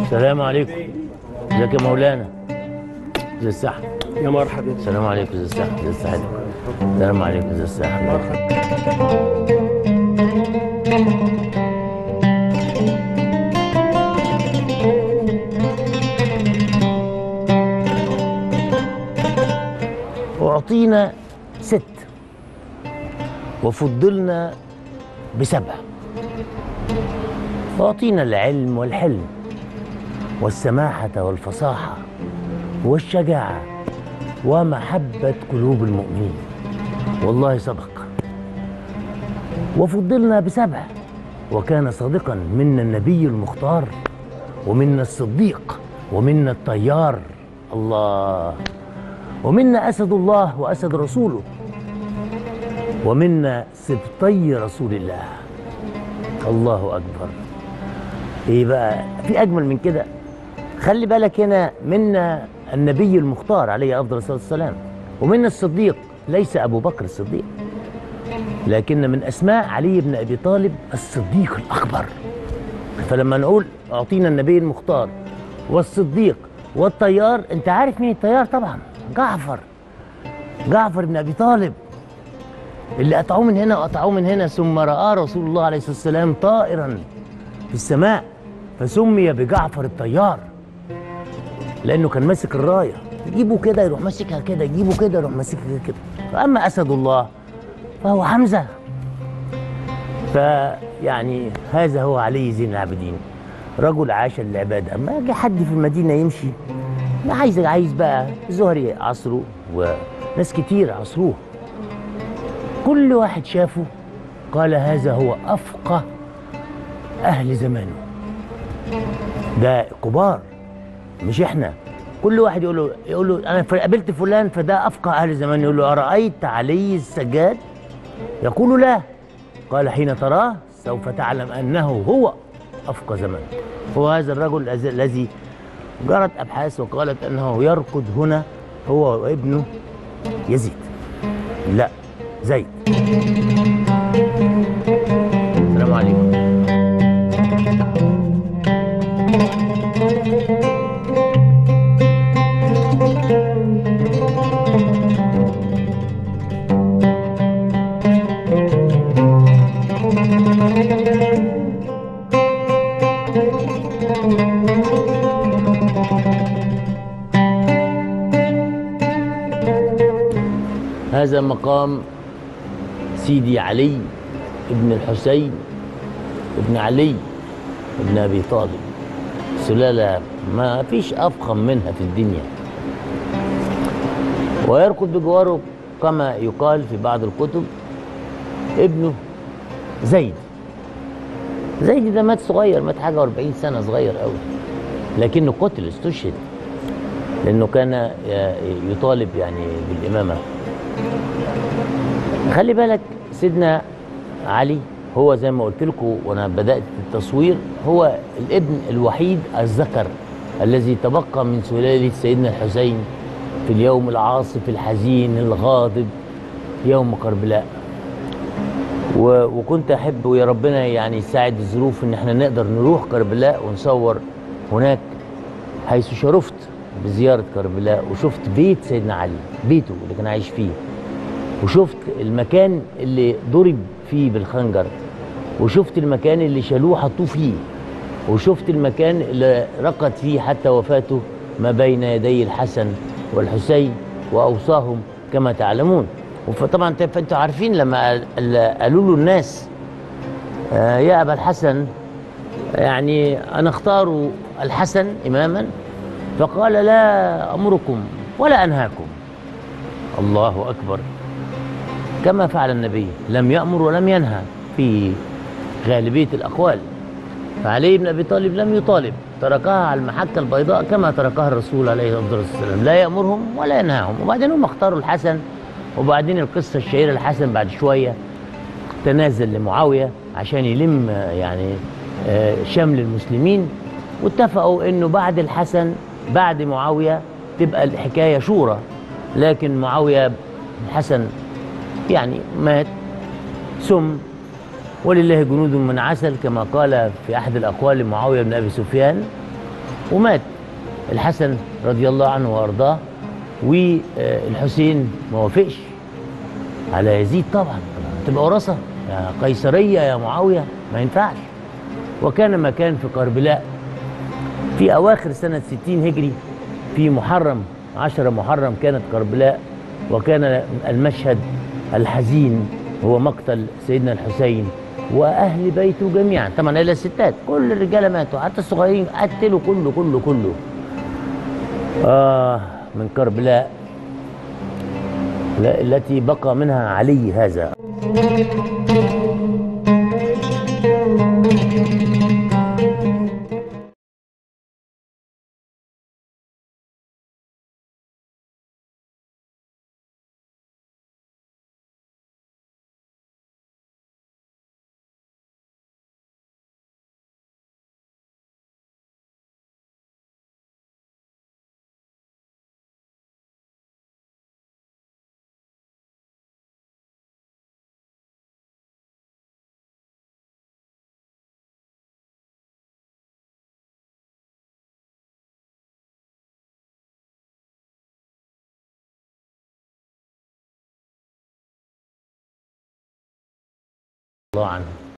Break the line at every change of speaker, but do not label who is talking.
السلام عليكم ازيك يا مولانا ازي الصحة
يا مرحبا
السلام عليكم ازي الصحة ازي الصحة السلام عليكم ازي الصحة
مرحبا
أعطينا ست وفضلنا بسبع أعطينا العلم والحلم والسماحة والفصاحة والشجاعة ومحبة قلوب المؤمنين والله صدق وفضلنا بسبع وكان صادقا منا النبي المختار ومنا الصديق ومنا الطيار الله ومنا أسد الله وأسد رسوله ومنا سبطي رسول الله الله أكبر إيه بقى في أجمل من كده خلي بالك هنا منا النبي المختار عليه أفضل الصلاة والسلام ومنا الصديق ليس أبو بكر الصديق لكن من أسماء علي بن أبي طالب الصديق الأكبر فلما نقول أعطينا النبي المختار والصديق والطيار أنت عارف مين الطيار طبعا جعفر جعفر بن أبي طالب اللي قطعوه من هنا وقطعوه من هنا ثم رأى رسول الله عليه الصلاة والسلام طائرا في السماء فسمي بجعفر الطيار لأنه كان ماسك الراية يجيبه كده يروح ماسكها كده يجيبه كده يروح ماسكها كده فأما أسد الله فهو حمزة فيعني هذا هو علي زين العابدين رجل عاش العبادة أما يجي حد في المدينة يمشي ما عايز عايز بقى زهري عصره وناس كتير عصروه كل واحد شافه قال هذا هو أفقه أهل زمانه ده كبار مش احنا كل واحد يقول له يقول له انا قابلت فلان فده افقه اهل زمانه يقول له ارايت علي السجاد يقول لا قال حين تراه سوف تعلم انه هو افقه زمان هو هذا الرجل الذي- الذي جرت ابحاث وقالت انه يرقد هنا هو وابنه يزيد لا زيد السلام عليكم هذا مقام سيدي علي ابن الحسين ابن علي ابن ابي طالب سلاله ما فيش افخم منها في الدنيا ويركض بجواره كما يقال في بعض الكتب ابنه زيد زيد ده مات صغير مات حاجه 40 سنه صغير قوي لكنه قتل استشهد لانه كان يطالب يعني بالامامه خلي بالك سيدنا علي هو زي ما قلت لكم وانا بدات التصوير هو الابن الوحيد الذكر الذي تبقى من سلاله سيدنا الحسين في اليوم العاصف الحزين الغاضب يوم كربلاء و- وكنت احب ويا ربنا يعني يساعد الظروف ان احنا نقدر نروح كربلاء ونصور هناك حيث شرفت بزياره كربلاء وشفت بيت سيدنا علي بيته اللي كان عايش فيه وشفت المكان اللي ضرب فيه بالخنجر وشفت المكان اللي شالوه حطوه فيه وشفت المكان اللي رقت فيه حتى وفاته ما بين يدي الحسن والحسين واوصاهم كما تعلمون فطبعا انت- انتوا عارفين لما قال- قال- قالوا له الناس آه، يا ابا الحسن يعني انا اختار الحسن اماما فقال لا امركم ولا انهاكم الله اكبر كما فعل النبي لم يأمر ولم ينهى في غالبية الأقوال فعلي بن أبي طالب لم يطالب تركها على المحكة البيضاء كما تركها الرسول عليه الصلاة والسلام لا يأمرهم ولا ينهاهم وبعدين هم اختاروا الحسن وبعدين القصة الشهيرة الحسن بعد شوية تنازل لمعاوية عشان يلم آه، يعني آه، شمل المسلمين واتفقوا انه بعد الحسن بعد معاوية تبقى الحكاية شورى لكن معاوية الحسن يعني مات سم ولله جنود من عسل كما قال في احد الاقوال لمعاويه بن ابي سفيان ومات الحسن رضي الله عنه وارضاه والحسين ما وافقش على يزيد طبعا تبقى وراثه يا قيصريه يا معاويه ما ينفعش وكان مكان في كربلاء في اواخر سنه 60 هجري في محرم 10 محرم كانت كربلاء وكان المشهد الحزين هو مقتل سيدنا الحسين واهل بيته جميعا طبعا الا الستات كل الرجاله ماتوا حتى الصغيرين قتلوا كله كله كله آه من كربلاء لا- التي بقى منها علي هذا الله عنه